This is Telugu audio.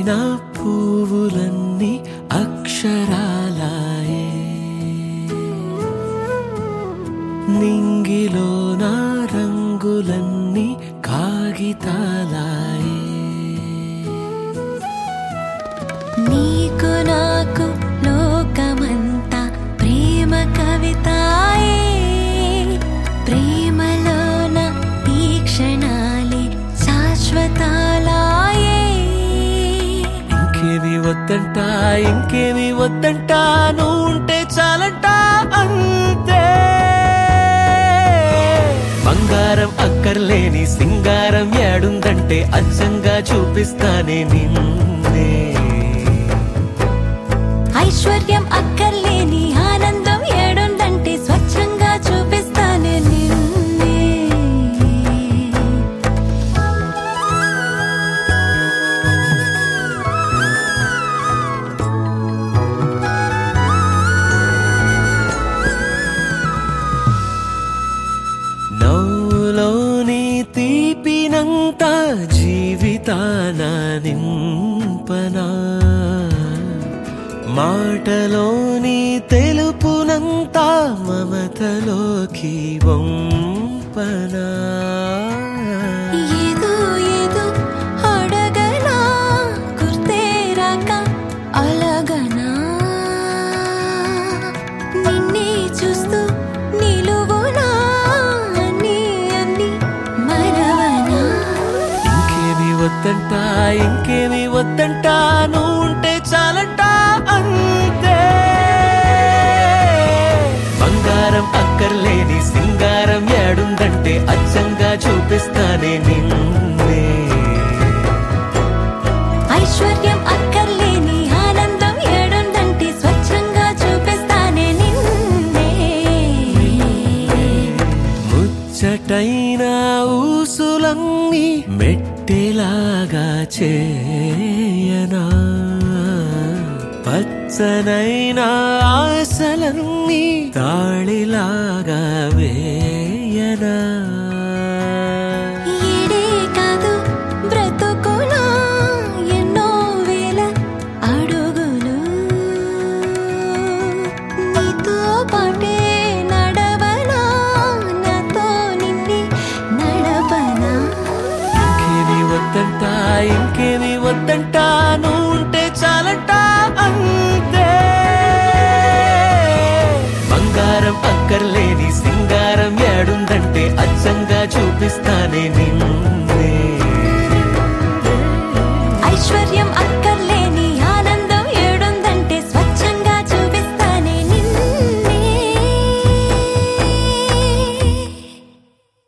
నా పువ్వులన్నీ అక్షరాలాయే నింగిలో నా రంగులన్నీ కాగితాలాయే నీకు నాకు లోకమంతా ప్రేమ కవితాయే ప్రేమలోన ఈ క్షణాలే శాశ్వతాలాయే ఇంకేమి వద్దంట ఇంకేమి వద్దంట నువ్వు ఉంటే చాలంట అంతే బంగారం అక్కర్లేని సింగారం ఏడుందంటే అచ్చంగా చూపిస్తానే నిన్నే ఐశ్వర్యం అక్కర్లేని ఆనందం ఏడుందంటే స్వచ్ఛంగా చూపిస్తాను నిన్నే నవ్వులోని తీపినంత జీవితాన నింపనా మాటలోని తెలుపునంత మమతలోకి వంపనా ఏదో ఏదో అడగనా గుర్తే రాక అలగనా నిన్నే చూస్తూ నిలువునా అన్ని అన్ని మరవనా ఇంకేమి వద్దంట ఇంకేమి వద్దంట నువ్వు ఉంటే చాలంట అంతే బంగారం అక్కర్లేని సింగారం ఏడుందంటే అచ్చంగా చూపిస్తానే నిన్నే ఐశ్వర్యం అక్కర్లేని ఆనందం ఏడుందంటే స్వచ్ఛంగా చూపిస్తానే నిన్నే ముచ్చటైన ఊసులన్నీ మెట్టెలాగా చేయనా పచ్చనైన ఆశలన్నీ తాళిలాగా వేయనా ఈడే కాదు బ్రతుకునా ఎన్నో వేల అడుగులు నీతో పాటే నడవనా నాతో నిన్నే నడపనా ఇంకేమి వద్దంట ఇంకేమి వద్దంట